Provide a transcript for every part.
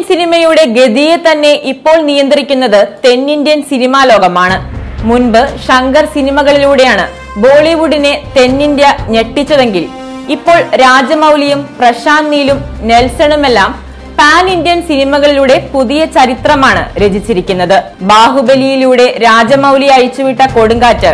സിനിമയുടെ ഗതിയെ തന്നെ ഇപ്പോൾ നിയന്ത്രിക്കുന്നത് തെന്നിന്ത്യൻ സിനിമാ ലോകമാണ് മുൻപ് ശങ്കർ സിനിമകളിലൂടെയാണ് ബോളിവുഡിനെ തെന്നിന്ത്യ ഞെട്ടിച്ചതെങ്കിൽ ഇപ്പോൾ രാജമൗലിയും പ്രശാന്ത് നീലും നെൽസണുമെല്ലാം പാൻ ഇന്ത്യൻ സിനിമകളിലൂടെ പുതിയ ചരിത്രമാണ് രചിച്ചിരിക്കുന്നത് ബാഹുബലിയിലൂടെ രാജമൗലി അഴിച്ചുവിട്ട കൊടുങ്കാറ്റ്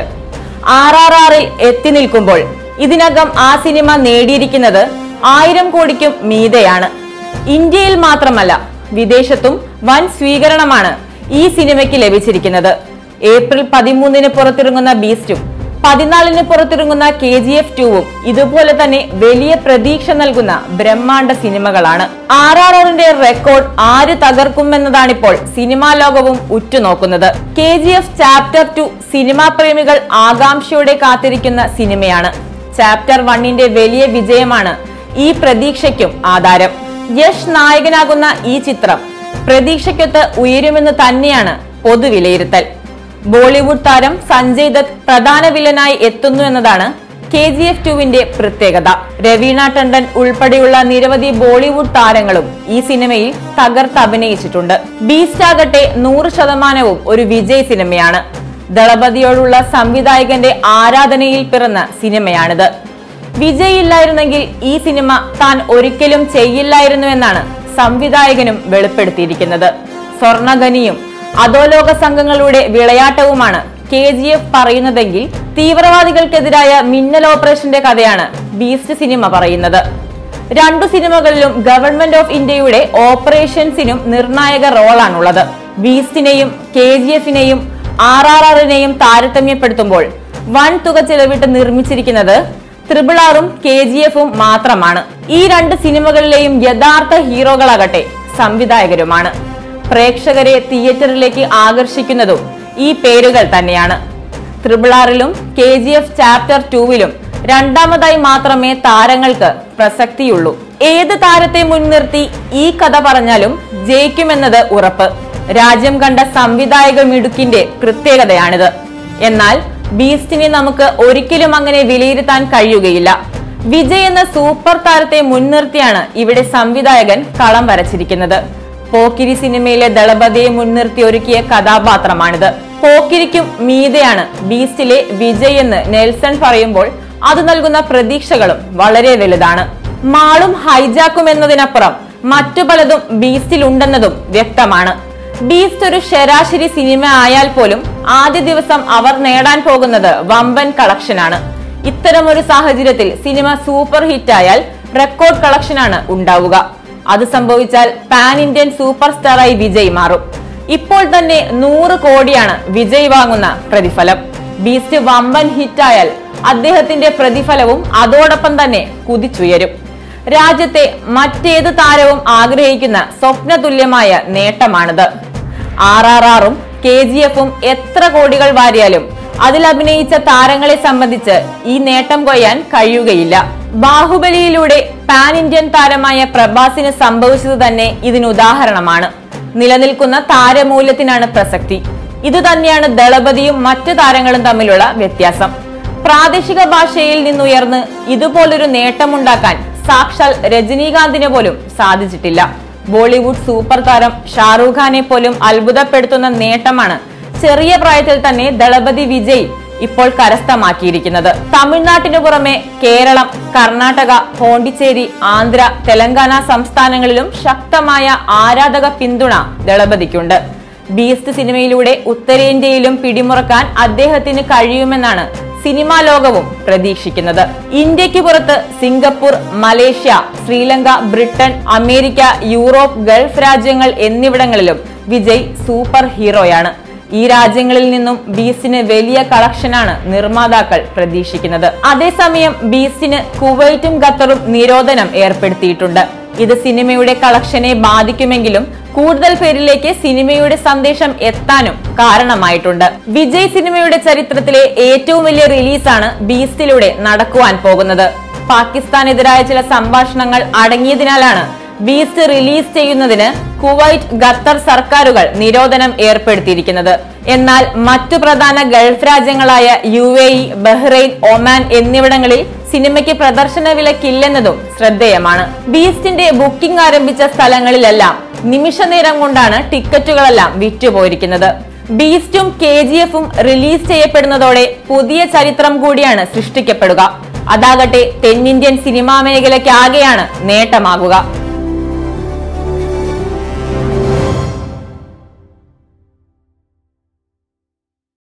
ആർ ആർ ആറിൽ എത്തി നിൽക്കുമ്പോൾ ഇതിനകം ആ സിനിമ നേടിയിരിക്കുന്നത് ആയിരം കോടിക്കും മീതെയാണ് ഇന്ത്യയിൽ മാത്രമല്ല വിദേശത്തും വൻ സ്വീകരണമാണ് ഈ സിനിമയ്ക്ക് ലഭിച്ചിരിക്കുന്നത് ഏപ്രിൽ പതിമൂന്നിന് പുറത്തിറങ്ങുന്ന ബീസ്റ്റും പതിനാലിന് പുറത്തിറങ്ങുന്ന കെ ജി എഫ് ടുവും ഇതുപോലെ തന്നെ വലിയ പ്രതീക്ഷ നൽകുന്ന ബ്രഹ്മാണ്ഡ സിനിമകളാണ് ആർ ആർ ആറിന്റെ റെക്കോർഡ് ആര് തകർക്കുമെന്നതാണിപ്പോൾ സിനിമാ ലോകവും ഉറ്റുനോക്കുന്നത് K G F chapter two cinema പ്രേമികൾ ആകാംക്ഷയോടെ കാത്തിരിക്കുന്ന സിനിമയാണ് ചാപ്റ്റർ വണ്ണിന്റെ വലിയ വിജയമാണ് ഈ പ്രതീക്ഷയ്ക്കും ആധാരം യശ് നായകനാകുന്ന ഈ ചിത്രം പ്രതീക്ഷയ്ക്കൊത്ത് ഉയരുമെന്ന് തന്നെയാണ് പൊതുവിലയിരുത്തൽ ബോളിവുഡ് താരം സഞ്ജയ് ദത്ത് പ്രധാന വില്ലനായി എത്തുന്നു എന്നതാണ് കെ ജി എഫ് ടുവിന്റെ പ്രത്യേകത രവീണ ടണ്ടൻ ഉൾപ്പെടെയുള്ള നിരവധി ബോളിവുഡ് താരങ്ങളും ഈ സിനിമയിൽ തകർത്ത് അഭിനയിച്ചിട്ടുണ്ട് ബീസ്റ്റ് ആകട്ടെ നൂറ് ശതമാനവും ഒരു വിജയ് സിനിമയാണ് ദളപതിയോടുള്ള സംവിധായകന്റെ ആരാധനയിൽ പിറന്ന സിനിമയാണിത് വിജയ് ഇല്ലായിരുന്നെങ്കിൽ ഈ സിനിമ താൻ ഒരിക്കലും ചെയ്യില്ലായിരുന്നു എന്നാണ് സംവിധായകനും വെളിപ്പെടുത്തിയിരിക്കുന്നത് സ്വർണഖനിയും അധോലോക സംഘങ്ങളുടെ വിളയാട്ടവുമാണ് കെ ജി എഫ് പറയുന്നതെങ്കിൽ തീവ്രവാദികൾക്കെതിരായ മിന്നൽ ഓപ്പറേഷന്റെ കഥയാണ് ബീസ്റ്റ് സിനിമ പറയുന്നത് രണ്ടു സിനിമകളിലും ഗവൺമെന്റ് ഓഫ് ഇന്ത്യയുടെ ഓപ്പറേഷൻസിനും നിർണായക റോളാണുള്ളത് ബീസ്റ്റിനെയും കെ ജി എഫിനെയും ആർ ആർ ആറിനെയും താരതമ്യപ്പെടുത്തുമ്പോൾ വൻ തുക ചെലവിട്ട് നിർമ്മിച്ചിരിക്കുന്നത് ത്രിപിൾ ആറും കെ ജി എഫും മാത്രമാണ് ഈ രണ്ട് സിനിമകളിലെയും യഥാർത്ഥ ഹീറോകളാകട്ടെ സംവിധായകരുമാണ് പ്രേക്ഷകരെ തിയേറ്ററിലേക്ക് ആകർഷിക്കുന്നതും ഈ പേരുകൾ തന്നെയാണ് ത്രിപിൾ ആറിലും കെ ജി എഫ് ചാപ്റ്റർ ടൂവിലും രണ്ടാമതായി മാത്രമേ താരങ്ങൾക്ക് പ്രസക്തിയുള്ളൂ ഏത് താരത്തെ മുൻനിർത്തി ഈ കഥ പറഞ്ഞാലും ജയിക്കുമെന്നത് ഉറപ്പ് രാജ്യം കണ്ട സംവിധായക മിടുക്കിന്റെ പ്രത്യേകതയാണിത് എന്നാൽ ബീസ്റ്റിനെ നമുക്ക് ഒരിക്കലും അങ്ങനെ വിലയിരുത്താൻ കഴിയുകയില്ല വിജയ് എന്ന സൂപ്പർ താരത്തെ മുൻനിർത്തിയാണ് ഇവിടെ സംവിധായകൻ കളം വരച്ചിരിക്കുന്നത് പോക്കിരി സിനിമയിലെ ദളപതിയെ മുൻനിർത്തി ഒരുക്കിയ കഥാപാത്രമാണിത് പോക്കിരിക്കും മീതെയാണ് ബീസ്റ്റിലെ വിജയ് എന്ന് നെൽസൺ പറയുമ്പോൾ അത് നൽകുന്ന പ്രതീക്ഷകളും വളരെ വലുതാണ് മാളും ഹൈജാക്കും എന്നതിനപ്പുറം മറ്റു പലതും ബീസ്റ്റിൽ ഉണ്ടെന്നതും വ്യക്തമാണ് ബീസ്റ്റ് ഒരു ശരാശരി സിനിമ ആയാൽ പോലും ആദ്യ ദിവസം അവർ നേടാൻ പോകുന്നത് വമ്പൻ കളക്ഷനാണ് ഇത്തരമൊരു സാഹചര്യത്തിൽ സിനിമ സൂപ്പർ ഹിറ്റ് ആയാൽ റെക്കോർഡ് കളക്ഷനാണ് ഉണ്ടാവുക അത് സംഭവിച്ചാൽ പാൻ ഇന്ത്യൻ സൂപ്പർ സ്റ്റാറായി വിജയ് മാറും ഇപ്പോൾ തന്നെ നൂറ് കോടിയാണ് വിജയ് വാങ്ങുന്ന പ്രതിഫലം ബീസ്റ്റ് വമ്പൻ ഹിറ്റായാൽ അദ്ദേഹത്തിന്റെ പ്രതിഫലവും അതോടൊപ്പം തന്നെ കുതിച്ചുയരും രാജ്യത്തെ മറ്റേത് താരവും ആഗ്രഹിക്കുന്ന സ്വപ്നതുല്യമായ നേട്ടമാണിത് ആർ ആർ ആറും കെ ജി എഫും എത്ര കോടികൾ വാരിയാലും അതിൽ അഭിനയിച്ച താരങ്ങളെ സംബന്ധിച്ച് ഈ നേട്ടം കൊയ്യാൻ കഴിയുകയില്ല ബാഹുബലിയിലൂടെ പാൻ ഇന്ത്യൻ താരമായ പ്രഭാസിന് സംഭവിച്ചത് തന്നെ ഇതിന് ഉദാഹരണമാണ് നിലനിൽക്കുന്ന താരമൂല്യത്തിനാണ് പ്രസക്തി ഇത് തന്നെയാണ് ദളപതിയും മറ്റു താരങ്ങളും തമ്മിലുള്ള വ്യത്യാസം പ്രാദേശിക ഭാഷയിൽ നിന്നുയർന്ന് ഇതുപോലൊരു നേട്ടമുണ്ടാക്കാൻ സാക്ഷാൽ രജനീകാന്തിന് പോലും സാധിച്ചിട്ടില്ല ബോളിവുഡ് സൂപ്പർ താരം ഷാറൂഖ് ഖാനെ പോലും അത്ഭുതപ്പെടുത്തുന്ന നേട്ടമാണ് ചെറിയ പ്രായത്തിൽ തന്നെ ദളപതി വിജയ് ഇപ്പോൾ കരസ്ഥമാക്കിയിരിക്കുന്നത് തമിഴ്നാട്ടിനു പുറമെ കേരളം കർണാടക പോണ്ടിച്ചേരി ആന്ധ്ര തെലങ്കാന സംസ്ഥാനങ്ങളിലും ശക്തമായ ആരാധക പിന്തുണ ദളപതിക്കുണ്ട് ബീസ്റ്റ് സിനിമയിലൂടെ ഉത്തരേന്ത്യയിലും പിടിമുറക്കാൻ അദ്ദേഹത്തിന് കഴിയുമെന്നാണ് സിനിമാ ലോകവും പ്രതീക്ഷിക്കുന്നത് ഇന്ത്യക്ക് പുറത്ത് Singapore Malaysia Sri Lanka Britain America Europe Gulf രാജ്യങ്ങൾ എന്നിവിടങ്ങളിലും വിജയ് സൂപ്പർ ഹീറോയാണ് ഈ രാജ്യങ്ങളിൽ നിന്നും ബീസ്റ്റിന് വലിയ കളക്ഷനാണ് നിർമ്മാതാക്കൾ പ്രതീക്ഷിക്കുന്നത് അതേസമയം ബീസ്റ്റിന് കുവൈറ്റും ഖത്തറും നിരോധനം ഏർപ്പെടുത്തിയിട്ടുണ്ട് ഇത് സിനിമയുടെ കളക്ഷനെ ബാധിക്കുമെങ്കിലും കൂടുതൽ പേരിലേക്ക് സിനിമയുടെ സന്ദേശം എത്താനും കാരണമായിട്ടുണ്ട് വിജയ് സിനിമയുടെ ചരിത്രത്തിലെ ഏറ്റവും വലിയ റിലീസാണ് ബീസ്റ്റിലൂടെ നടക്കുവാൻ പോകുന്നത് പാകിസ്ഥാനെതിരായ ചില സംഭാഷണങ്ങൾ അടങ്ങിയതിനാലാണ് ബീസ്റ്റ് റിലീസ് ചെയ്യുന്നതിന് കുവൈറ്റ് ഖത്തർ സർക്കാരുകൾ നിരോധനം ഏർപ്പെടുത്തിയിരിക്കുന്നത് എന്നാൽ മറ്റു പ്രധാന ഗൾഫ് രാജ്യങ്ങളായ U A E Bahrain Oman എന്നിവിടങ്ങളിൽ സിനിമയ്ക്ക് പ്രദർശന വിലക്കില്ലെന്നതും ശ്രദ്ധേയമാണ് ബീസ്റ്റിന്റെ ബുക്കിംഗ് ആരംഭിച്ച സ്ഥലങ്ങളിലെല്ലാം നിമിഷ നേരം കൊണ്ടാണ് ടിക്കറ്റുകളെല്ലാം വിറ്റുപോയിരിക്കുന്നത് ബീസ്റ്റും കെ ജി എഫും റിലീസ് ചെയ്യപ്പെടുന്നതോടെ പുതിയ ചരിത്രം കൂടിയാണ് സൃഷ്ടിക്കപ്പെടുക അതാകട്ടെ തെന്നിന്ത്യൻ സിനിമാ മേഖലയ്ക്കാകെയാണ് നേട്ടമാകുക